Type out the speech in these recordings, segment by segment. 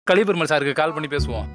கலிபெருமல் சாருக்கு கால் பண்ணி பேசுவோம்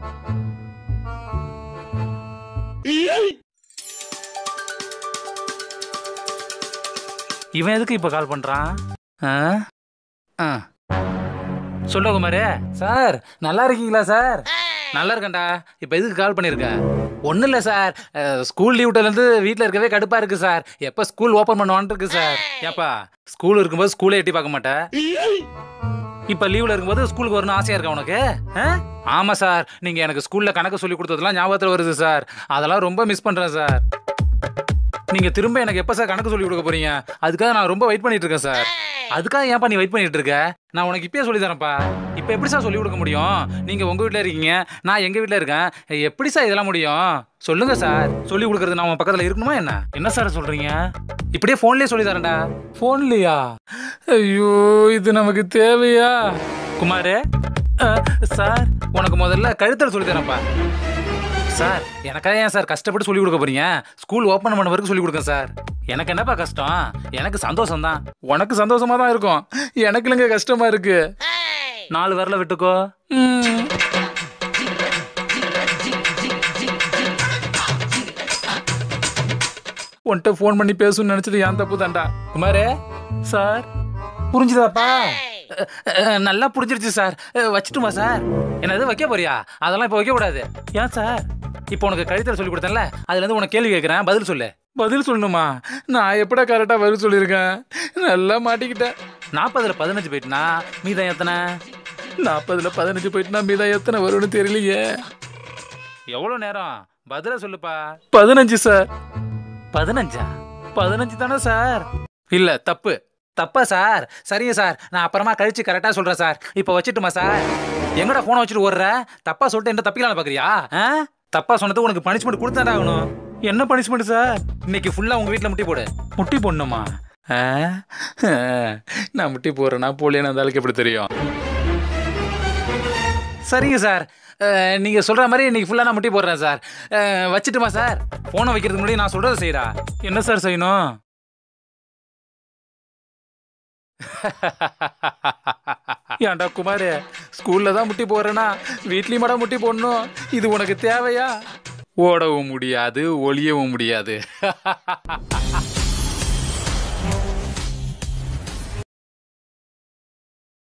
இவன் எதுக்கு இப்ப கால் பண்றான் ஆ? ஆ. சொல்லு குமாரே சார் நல்லா இருக்கீங்களா சார் நல்லா இருக்கேன்டா இப்போ எதுக்கு கால் பண்ணியிருக்க ஒன்றும் இல்லை சார் அஹ், ஸ்கூல் லீவ் விட்டதுலேருந்து வீட்டில் இருக்கவே கடுப்பாக இருக்குது சார் எப்போ ஸ்கூல் ஓப்பன் பண்ணுவான்னு இருக்கு சார் ஏப்பா ஸ்கூல் இருக்கும்போது ஸ்கூலே எட்டி பார்க்க மாட்டேன் இப்போ லீவில் இருக்கும்போது ஸ்கூலுக்கு வரணும் ஆசையாக இருக்கா உனக்கு ஆ? ஆமாம் சார் நீங்கள் எனக்கு ஸ்கூலில் கணக்கு சொல்லி கொடுத்ததெல்லாம் ஞாபகத்தில் வருது சார் அதெல்லாம் ரொம்ப மிஸ் பண்ணுறேன் சார் நீங்கள் திரும்ப எனக்கு எப்போ சார் கணக்கு சொல்லி கொடுக்க போறீங்க அதுக்காக நான் ரொம்ப வெயிட் பண்ணிட்டு இருக்கேன் சார் அதுக்காக ஏன்ப்பா நீ வெயிட் பண்ணிட்டு இருக்க நான் உனக்கு இப்பயே சொல்லி தரேன்ப்பா இப்போ எப்படி சார் சொல்லி கொடுக்க முடியும் நீங்க உங்க வீட்ல இருக்கீங்க நான் எங்க வீட்ல இருக்கேன் எப்படி சார் இதெல்லாம் முடியும் சொல்லுங்க சார் சொல்லி கொடுக்கறது நான் உன் பக்கத்துல இருக்கணுமா என்ன என்ன சார் சொல்றீங்க இப்படியே போன்லயே சொல்லி தரேன்டா ஃபோன்லையா ஐயோ இது நமக்கு தேவையா குமாரு அஹ், சார் உனக்கு முதல்ல கழுத்தில் சொல்லி தரேன்ப்பா சார் எனக்காக ஏன் சார் கஷ்டப்பட்டு சொல்லி கொடுக்க போறீங்க ஸ்கூல் ஓப்பன் பண்ண வரைக்கும் சொல்லி கொடுங்க சார் எனக்கு என்னப்பா கஷ்டம் எனக்கு சந்தோஷம் தான் உனக்கு சந்தோஷமா தான் இருக்கும் எனக்கு இல்லைங்க கஷ்டமா இருக்கு நாலு வரல விட்டுக்கோ ம். உன்கிட்ட ஃபோன் பண்ணி பேசணும்னு நினைச்சது ஏன் தப்பு தான்டா குமாரு சார் புரிஞ்சுதாப்பா அஹ், அஹ், நல்லா புரிஞ்சிருச்சு சார் அஹ், வச்சுட்டுமா சார் என்னது வைக்க போறியா அதெல்லாம் இப்போ வைக்க கூடாது ஏன் சார் இப்போ உனக்கு கழுத்தில் சொல்லி கொடுத்தேன்ல அதுல இருந்து உனக்கு கேள்வி கேட்குறேன் பதில் சொல்லு பதில் சொல்லணுமா நான் எப்படா கரெக்டா பதில் சொல்லியிருக்கேன் நல்லா மாட்டிக்கிட்டேன் நாற்பதுல பதினஞ்சு போயிட்டுனா மீதம் எத்தனை நாற்பதுல பதினஞ்சு போயிட்டுனா மீதா எத்தனை வரும்னு தெரியலையே எவ்வளோ நேரம் பதில சொல்லுப்பா பதினஞ்சு சார் பதினஞ்சா பதினஞ்சு தானே சார் இல்ல தப்பு தப்பா சார் சரிங்க சார் நான் அப்புறமா கழிச்சு கரெக்டா சொல்றேன் சார் இப்போ வச்சுட்டுமா சார் எங்கடா போனை வச்சுட்டு ஓடுற தப்பா சொல்லிட்டு என்ன தப்பிக்கலாம் பாக்குறியா ஆ? தப்பா சொன்னது உனக்கு பனிஷ்மெண்ட் கொடுத்தாடா ஆகணும் என்ன பனிஷ்மெண்ட் சார் இன்னைக்கு ஃபுல்லா உங்க வீட்ல முட்டி போடு முட்டி போடணுமா ஆ? ஆ. நான் முட்டி போடுறேன்னா போலியான அந்த ஆளுக்கு எப்படி தெரியும் சரிங்க சார் அஹ், நீங்க சொல்ற மாதிரி இன்னைக்கு ஃபுல்லா நான் முட்டி போடுறேன் சார் அஹ், வச்சுட்டுமா சார் போனை வைக்கிறதுக்கு முன்னாடி நான் சொல்றதை செய்யறா என்ன சார் செய்யணும் ஏன்டா குமாரு ஸ்கூல்ல தான் முட்டி போடுறேனா வீட்லயும் மட முட்டி போடணும் இது உனக்கு தேவையா ஓடவும் முடியாது ஒளியவும் முடியாது